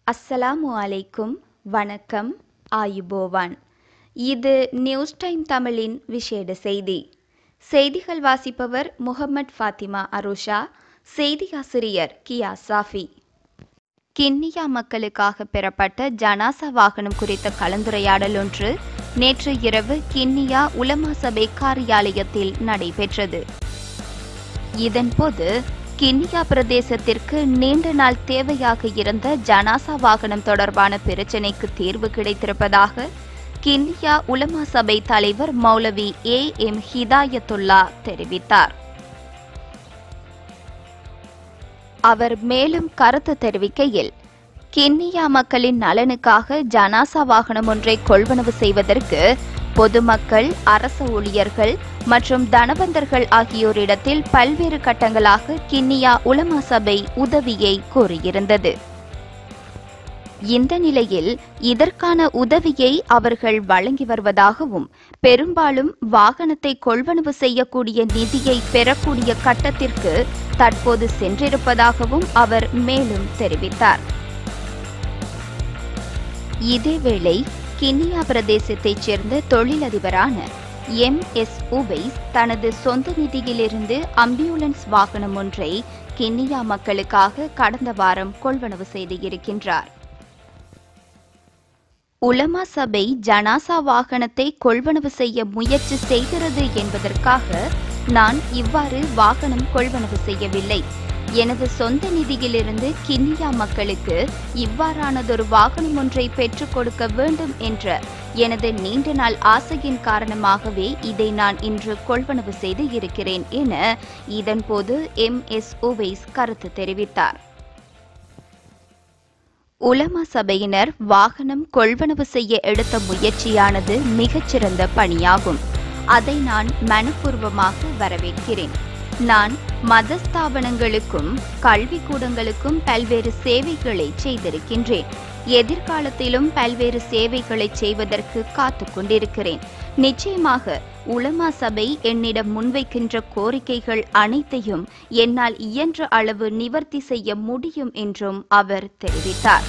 அஸ்ஸலாமு அலைக்கும் வணக்கம் ஆயுபோவான் இது நியூஸ் டைம் தமிழின் விசேட செய்தி செய்திகள் வாசிப்பவர் முகமது ஃபாத்திமா அருஷா செய்தியாசிரியர் கியா சாஃபி கிண்ணியா மக்களுக்காக பெறப்பட்ட ஜனாசா வாகனம் குறித்த கலந்துரையாடல் ஒன்று நேற்று இரவு கிண்ணியா உலமா சபை காரியாலயத்தில் நடைபெற்றது இதன்போது கிண்ணியா பிரதேசத்திற்கு நீண்ட நாள் தேவையாக இருந்த ஜனாசா வாகனம் தொடர்பான பிரச்சினைக்கு தீர்வு கிடைத்திருப்பதாக கிண்ணியா உலமா சபை தலைவர் மௌலவி ஏ எம் ஹிதாயத்துல்லா தெரிவித்தார் அவர் மேலும் கருத்து தெரிவிக்கையில் கிண்ணியா மக்களின் நலனுக்காக ஜனாசா வாகனம் ஒன்றை கொள்வனவு செய்வதற்கு பொதுமக்கள் அரச ஊழியர்கள் மற்றும் தனவந்தர்கள் ஆகியோரிடத்தில் பல்வேறு கட்டங்களாக கிண்ணியா உலமா சபை உதவியை கோரியிருந்தது இந்த நிலையில் இதற்கான உதவியை அவர்கள் வழங்கி வருவதாகவும் பெரும்பாலும் வாகனத்தை கொள்வனவு செய்யக்கூடிய நிதியை பெறக்கூடிய கட்டத்திற்கு தற்போது சென்றிருப்பதாகவும் அவர் மேலும் தெரிவித்தார் இதேவேளை கிண்ணியா பிரதேசத்தைச் சேர்ந்த தொழிலதிபரான எம் எஸ் உவைஸ் தனது சொந்த நிதியிலிருந்து அம்பியூலன்ஸ் வாகனம் ஒன்றை கிண்ணியா மக்களுக்காக கடந்த வாரம் கொள்வனவு செய்து இருக்கின்றார் உலமா சபை ஜனாசா வாகனத்தை கொள்வனவு செய்ய முயற்சி செய்கிறது என்பதற்காக நான் இவ்வாறு வாகனம் கொள்வனவு செய்யவில்லை எனது சொந்த நிதியிலிருந்து கிண்ணியா மக்களுக்கு இவ்வாறானதொரு வாகனம் ஒன்றை பெற்றுக் கொடுக்க வேண்டும் என்ற எனது நீண்ட நாள் ஆசையின் காரணமாகவே இதை நான் இன்று கொள்வனவு செய்து இருக்கிறேன் என இதன்போது எம் எஸ் உவைஸ் கருத்து தெரிவித்தார் உலமா சபையினர் வாகனம் கொள்வனவு செய்ய எடுத்த முயற்சியானது மிகச்சிறந்த பணியாகும் அதை நான் மனப்பூர்வமாக வரவேற்கிறேன் நான் மதஸ்தாபனங்களுக்கும் கல்விக்கூடங்களுக்கும் பல்வேறு சேவைகளை செய்திருக்கின்றேன் எதிர்காலத்திலும் பல்வேறு சேவைகளை செய்வதற்கு காத்து கொண்டிருக்கிறேன் நிச்சயமாக உலமா சபை என்னிடம் முன்வைக்கின்ற கோரிக்கைகள் அனைத்தையும் என்னால் இயன்ற அளவு நிவர்த்தி செய்ய முடியும் என்றும் அவர் தெரிவித்தார்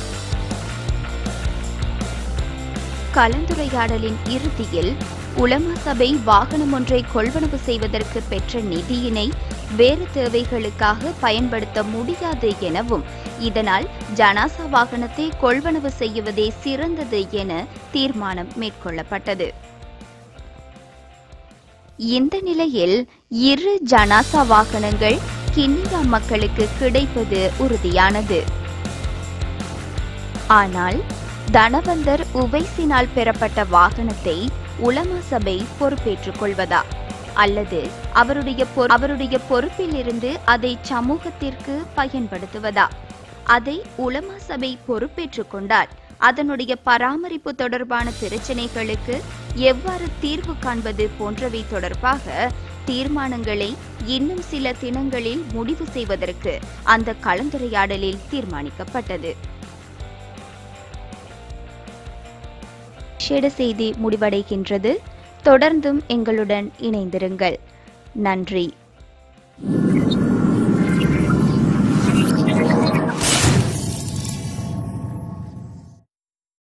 கலந்துரையாடலின் இறுதியில் உலமா சபை வாகனம் ஒன்றை கொள்வனவு செய்வதற்கு பெற்ற நிதியினை வேறு தேவைகளுக்காக பயன்படுத்த முடியாது எனவும் இதனால் ஜனாசா வாகனத்தை கொள்வனவு செய்வதே சிறந்தது என தீர்மானம் மேற்கொள்ளப்பட்டது இந்த நிலையில் இரு ஜனாசா வாகனங்கள் கிண்ணியா மக்களுக்கு கிடைப்பது உறுதியானது ஆனால் தனவந்தர் உவைசினால் பெறப்பட்ட வாகனத்தை உலமா சபை பொறுப்பேற்றுக் கொள்வதா அல்லது அவருடைய அவருடைய பொறுப்பில் இருந்து அதை சமூகத்திற்கு பயன்படுத்துவதா அதை உலமா சபை பொறுப்பேற்றுக் கொண்டால் அதனுடைய பராமரிப்பு தொடர்பான பிரச்சினைகளுக்கு எவ்வாறு தீர்வு காண்பது போன்றவை தொடர்பாக தீர்மானங்களை இன்னும் சில தினங்களில் முடிவு செய்வதற்கு அந்த கலந்துரையாடலில் தீர்மானிக்கப்பட்டது விசேட செய்தி முடிவடைகின்றது தொடர்ந்தும் எங்களுடன் இணைந்திருங்கள் நன்றி